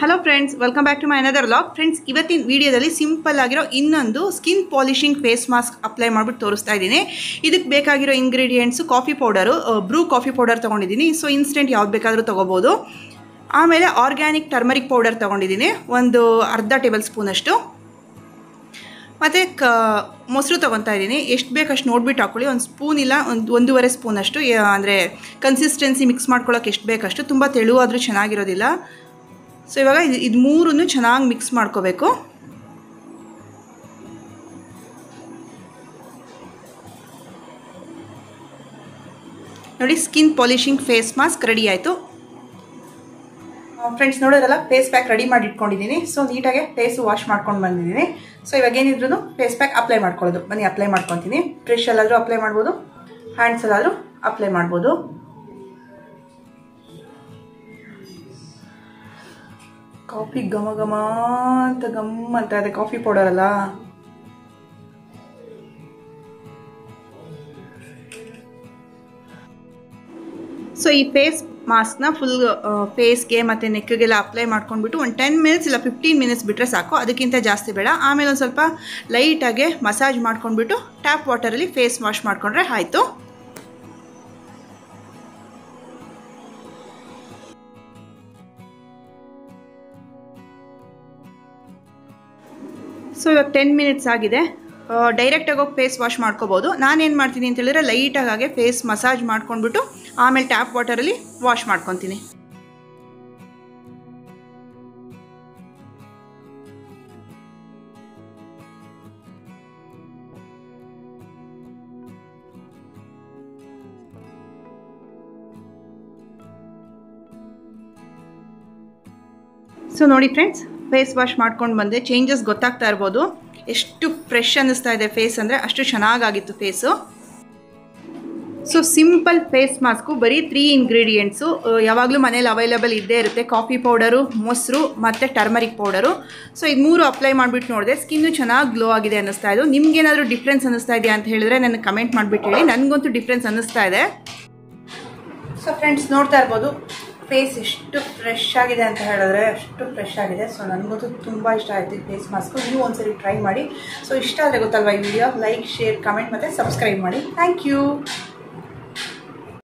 hello friends welcome back to my another vlog friends ಇವತ್ತಿನ ವಿಡಿಯೋದಲ್ಲಿ simple ಆಗಿರೋ ಇನ್ನೊಂದು skin polishing face mask apply ಮಾಡಿಬಿಟ್ಟು ತೋರಿಸ್ತಾ ಇದ್ದೀನಿ ಇದಕ್ಕೆ ಬೇಕಾಗಿರೋ ingredients coffee powder Bru coffee powder ತೊಗೊಂಡಿದ್ದೀನಿ ಸೊ ಇನ್ಸ್ಟೆಂಟ್ ಯಾವ್ದು ಬೇಕಾದರೂ ತೊಗೋಬೋದು ಆಮೇಲೆ ಆರ್ಗ್ಯಾನಿಕ್ ಟರ್ಮರಿಕ್ ಪೌಡರ್ ತೊಗೊಂಡಿದ್ದೀನಿ ಒಂದು ಅರ್ಧ ಟೇಬಲ್ ಸ್ಪೂನಷ್ಟು ಮತ್ತು ಕ ಮೊಸರು ತೊಗೊತಾ ಇದ್ದೀನಿ ಎಷ್ಟು ಬೇಕು ಅಷ್ಟು ನೋಡ್ಬಿಟ್ಟು ಹಾಕ್ಕೊಳ್ಳಿ ಒಂದು ಸ್ಪೂನ್ ಇಲ್ಲ ಒಂದು ಒಂದೂವರೆ ಸ್ಪೂನಷ್ಟು ಅಂದರೆ ಕನ್ಸಿಸ್ಟೆನ್ಸಿ ಮಿಕ್ಸ್ ಮಾಡ್ಕೊಳ್ಳೋಕೆ ಎಷ್ಟು ಬೇಕಷ್ಟು ತುಂಬ ತೆಳುವಾದರೂ ಚೆನ್ನಾಗಿರೋದಿಲ್ಲ ಸೊ ಇವಾಗ ಇದು ಇದು ಮೂರನ್ನು ಚೆನ್ನಾಗಿ ಮಿಕ್ಸ್ ಮಾಡ್ಕೋಬೇಕು ನೋಡಿ skin polishing face mask ready ಆಯಿತು ಫ್ರೆಂಡ್ಸ್ ನೋಡೋದಲ್ಲ ಫೇಸ್ ಪ್ಯಾಕ್ ರೆಡಿ ಮಾಡಿ ಇಟ್ಕೊಂಡಿದ್ದೀನಿ ಸೊ ನೀಟಾಗಿ ಫೇಸು ವಾಶ್ ಮಾಡ್ಕೊಂಡು ಬಂದಿದ್ದೀನಿ ಸೊ ಇವಾಗ ಏನಿದ್ರು ಫೇಸ್ ಪ್ಯಾಕ್ ಅಪ್ಲೈ ಮಾಡ್ಕೊಳ್ಳೋದು ಬನ್ನಿ ಅಪ್ಲೈ ಮಾಡ್ಕೊತೀನಿ ಬ್ರಷ್ ಅಲ್ಲಾದರೂ ಅಪ್ಲೈ ಮಾಡ್ಬೋದು ಹ್ಯಾಂಡ್ಸಲ್ಲಾದರೂ ಅಪ್ಲೈ ಮಾಡ್ಬೋದು ಕಾಫಿ ಘಮ ಘಮ ಅಂತ ಗಮ್ ಅಂತ ಇದೆ ಕಾಫಿ ಪೌಡರ್ ಅಲ್ಲ ಸೊ ಈ ಫೇಸ್ ಮಾಸ್ಕ್ನ ಫುಲ್ ಫೇಸ್ಗೆ ಮತ್ತು ನೆಕ್ಗೆಲ್ಲ ಅಪ್ಲೈ ಮಾಡ್ಕೊಂಡ್ಬಿಟ್ಟು ಒಂದು ಟೆನ್ ಮಿನಿಟ್ಸ್ ಇಲ್ಲ ಫಿಫ್ಟೀನ್ ಮಿನಿಟ್ಸ್ ಬಿಟ್ಟರೆ ಸಾಕು ಅದಕ್ಕಿಂತ ಜಾಸ್ತಿ ಬೇಡ ಆಮೇಲೆ ಒಂದು ಸ್ವಲ್ಪ ಲೈಟಾಗೆ ಮಸಾಜ್ ಮಾಡ್ಕೊಂಡ್ಬಿಟ್ಟು ಟ್ಯಾಪ್ ವಾಟರಲ್ಲಿ ಫೇಸ್ ವಾಶ್ ಮಾಡಿಕೊಂಡ್ರೆ ಆಯಿತು ಸೊ ಇವಾಗ ಟೆನ್ ಮಿನಿಟ್ಸ್ ಆಗಿದೆ ಡೈರೆಕ್ಟಾಗಿ ಹೋಗಿ ಫೇಸ್ ವಾಶ್ ಮಾಡ್ಕೋಬೋದು ನಾನೇನು ಮಾಡ್ತೀನಿ ಅಂತ ಹೇಳಿದ್ರೆ ಲೈಟಾಗಿ ಹಾಗೆ ಫೇಸ್ ಮಸಾಜ್ ಮಾಡ್ಕೊಂಡ್ಬಿಟ್ಟು ಆಮೇಲೆ ಟ್ಯಾಪ್ ವಾಟರಲ್ಲಿ ವಾಶ್ ಮಾಡ್ಕೊತೀನಿ ಸೊ ನೋಡಿ ಫ್ರೆಂಡ್ಸ್ ಫೇಸ್ ವಾಶ್ ಮಾಡ್ಕೊಂಡು ಬಂದೆ ಚೇಂಜಸ್ ಗೊತ್ತಾಗ್ತಾ ಇರ್ಬೋದು ಎಷ್ಟು ಫ್ರೆಶ್ ಅನ್ನಿಸ್ತಾ ಇದೆ ಫೇಸ್ ಅಂದರೆ ಅಷ್ಟು ಚೆನ್ನಾಗಾಗಿತ್ತು face so simple face mask ಬರೀ ತ್ರೀ ಇಂಗ್ರೀಡಿಯೆಂಟ್ಸು ಯಾವಾಗಲೂ ಮನೇಲಿ ಅವೈಲೇಬಲ್ ಇದ್ದೇ ಇರುತ್ತೆ ಕಾಫಿ ಪೌಡರು ಮೊಸರು ಮತ್ತು ಟರ್ಮರಿಕ್ ಪೌಡರು ಸೊ ಇದು ಮೂರು ಅಪ್ಲೈ ಮಾಡಿಬಿಟ್ಟು ನೋಡಿದೆ ಸ್ಕಿನ್ನು ಚೆನ್ನಾಗಿ ಗ್ಲೋ ಆಗಿದೆ ಅನ್ನಿಸ್ತಾ ಇದು ನಿಮ್ಗೇನಾದರೂ ಡಿಫ್ರೆನ್ಸ್ ಅನ್ನಿಸ್ತಾ ಇದೆಯಾ ಅಂತ ಹೇಳಿದ್ರೆ ನನಗೆ ಕಮೆಂಟ್ ಮಾಡಿಬಿಟ್ಟು ಹೇಳಿ ನನಗಂತೂ ಡಿಫ್ರೆನ್ಸ್ ಅನ್ನಿಸ್ತಾ ಇದೆ ಸೊ ಫ್ರೆಂಡ್ಸ್ ನೋಡ್ತಾ ಇರ್ಬೋದು ಫೇಸ್ ಎಷ್ಟು ಫ್ರೆಶ್ ಆಗಿದೆ ಅಂತ ಹೇಳಿದ್ರೆ ಅಷ್ಟು ಫ್ರೆಶ್ ಆಗಿದೆ ಸೊ ನನಗಂತೂ ತುಂಬ ಇಷ್ಟ ಆಯಿತು ಈ ಫೇಸ್ ಮಾಸ್ಕು ನೀವು ಒಂದ್ಸರಿ ಟ್ರೈ ಮಾಡಿ ಸೊ ಇಷ್ಟ ಆದರೆ ಗೊತ್ತಲ್ವಾ ಈ ವಿಡಿಯೋ ಲೈಕ್ ಶೇರ್ ಕಮೆಂಟ್ ಮತ್ತು ಸಬ್ಸ್ಕ್ರೈಬ್ ಮಾಡಿ ಥ್ಯಾಂಕ್ ಯು